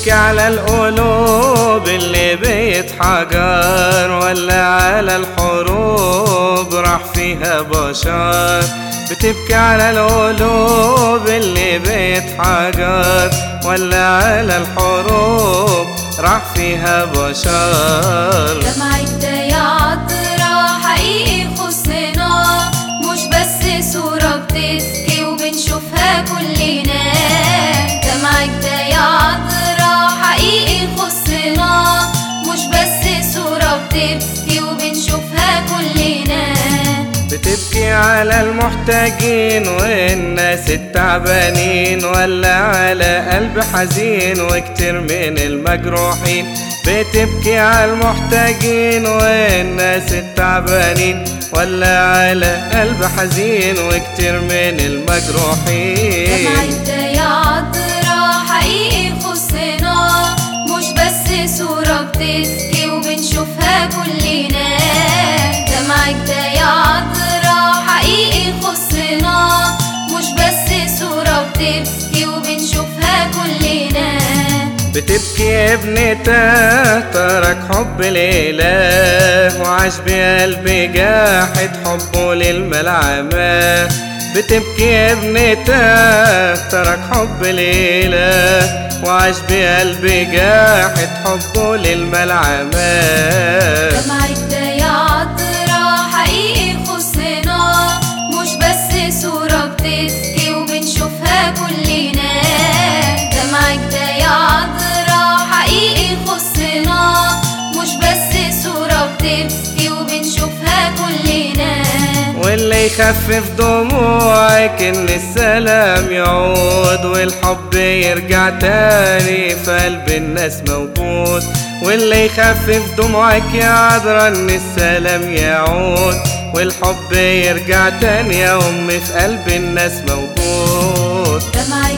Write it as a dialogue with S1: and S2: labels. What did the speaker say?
S1: بتبكي على القلوب اللي بيتحجر ولا على الحروب راح فيها بشر بتبكي على القلوب اللي بيتحجر ولا على الحروب راح فيها بشر
S2: دمعك ده يا عطرة حقيقي يخصنا مش بس صورة بتبكي وبنشوفها كلنا دمعك ده يا عطرة حقيقي يخصنا مش بس صورة بتبكي وبنشوفها كلنا
S1: بتبكي على المحتاجين والناس التعبانين ولا على قلب حزين وكتير من المجروحين بتبكي على المحتاجين والناس التعبانين ولا على قلب حزين وكتير من المجروحين
S2: دمعك ده يا عطرة حقيقي يخصنا مش بس صورة بتبكي وبنشوفها كلنا دمعك ده يا عطرة حقيقي يخصنا مش بس صورة بتبكي وبنشوفها كلنا
S1: بتبكي يا ابنته ترك حب الإله وعاش بقلب جاحد حبه للملعمة بتبكي يا ابنته ترك حب الإله وعاش بقلب جاحد حبه للملعمة
S2: دمعك ده يا عطرة حقيقي يخصنا مش بس صورة بتبكي وبنشوفها كلنا دمعك ده يا عطرة حقيقي يخصنا مش بس صورة بتبكي وبنشوفها كلنا
S1: واللي يخفف دموعك ان السلام يعود والحب يرجع تاني في قلب الناس موجود واللي يخفف دموعك يا عذرا ان السلام يعود والحب يرجع تاني يا امي في قلب الناس موجود
S2: دمعك